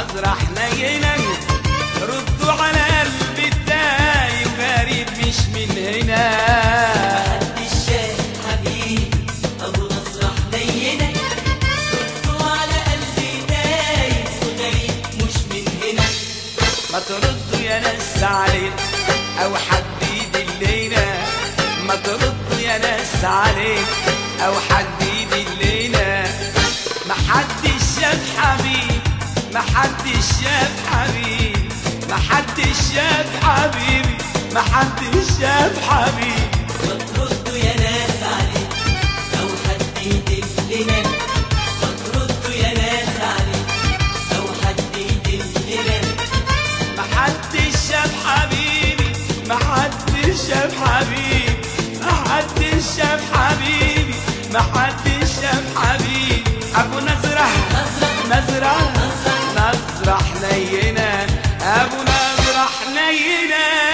نظرة حنينة ردوا على قلبي الداي وغريب مش من هنا محدش شاف حبيبي ابو نظرة حنينة ردوا على قلبي دايب وغريب مش من هنا ما تردوا يا ناس علينا او حد يدلينا ما تردوا يا ناس علينا او حد يدلينا ما حدش شاف حبيب ما حدش شاف حبيب ما حدش شاف حبيبي ما حدش شاف حبيب ما تردوا يا ناس عليه لو حد يدلنا ما تردوا يا ناس عليه لو حد يدلنا ما حدش شاف حبيبي ما حدش شاف حبيبي ما حدش شاف حبيبي ما حدش شاف حبيبي ابو نزرة نزرة نزرة حنينة ابو نزرة حنينة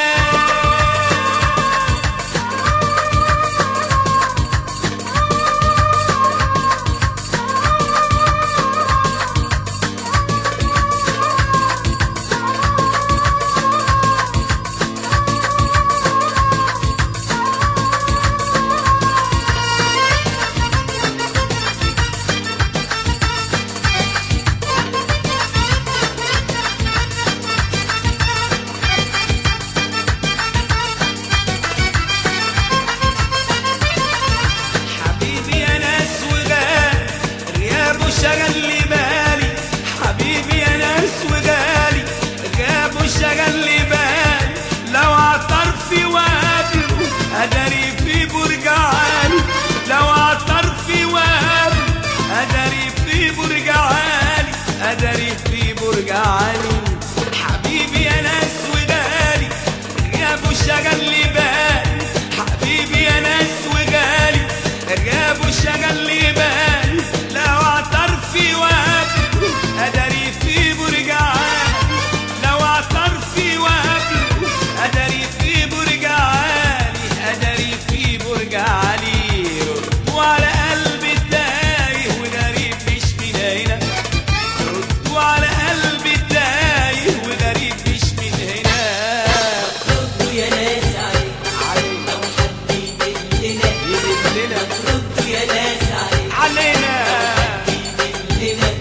حبيبي يا ناس وغالي غيابه شغل لي بالي حبيبي يا ناس وغالي غيابه شغل لي بالي لو عطر في وابله ادري في برج عالي لو عطر في وابله ادري في برج عالي ادري في برج عالي حبيبي يا ناس وغالي غيابه شغل لي بالي حبيبي يا ناس وغالي غيابه شغل لي بالي لو عطر في وابله ادري في برج عالي لو عطر في وابله ادري في برج عالي ادري في برج عالي ردوا على قلبي التايه وغريب مش من هنا ردوا على قلبي التايه وغريب مش من هنا ردوا يا ناس عليه علينا لو حد يدلنا يدلنا ردوا يا ناس عليه علينا يدلنا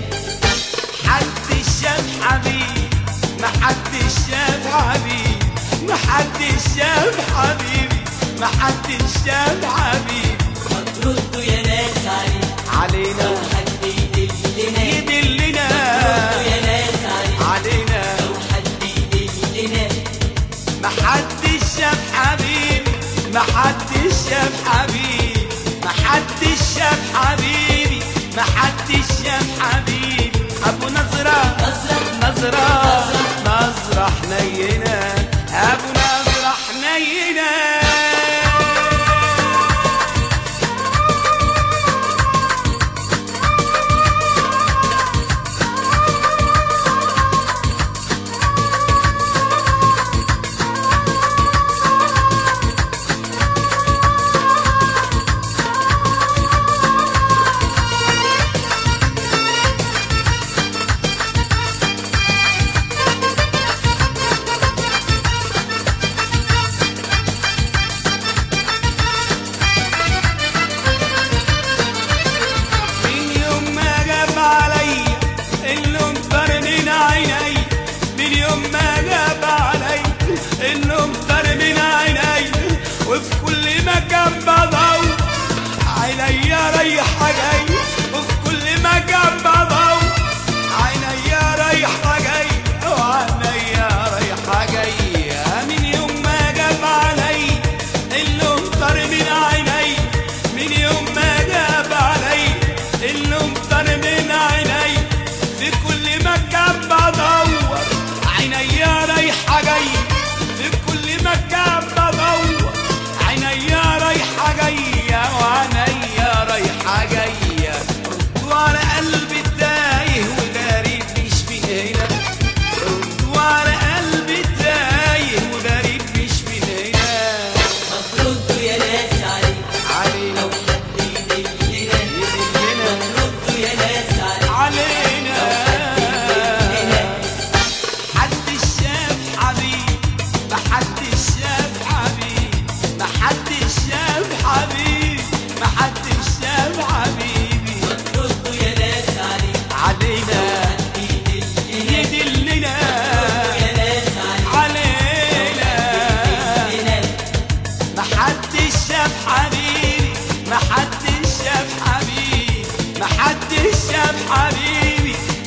حد شاف حبيب ما حد شاف حبيب ما حد شاف حبيبي ما حد شاف حبيب ما تردوا يا ناس عليه علينا لو حد يدلنا يدلنا ردوا يا ناس عليه علينا لو حد يدلنا ما حد شاف حبيبي ما حد شاف حبيبي ما حد شاف حبيبي ما حد شاف حبيبي ابو نظره نظرة نظرة نظرة حنينة أبو نظرة حنينة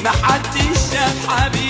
محدش شاف حبيبي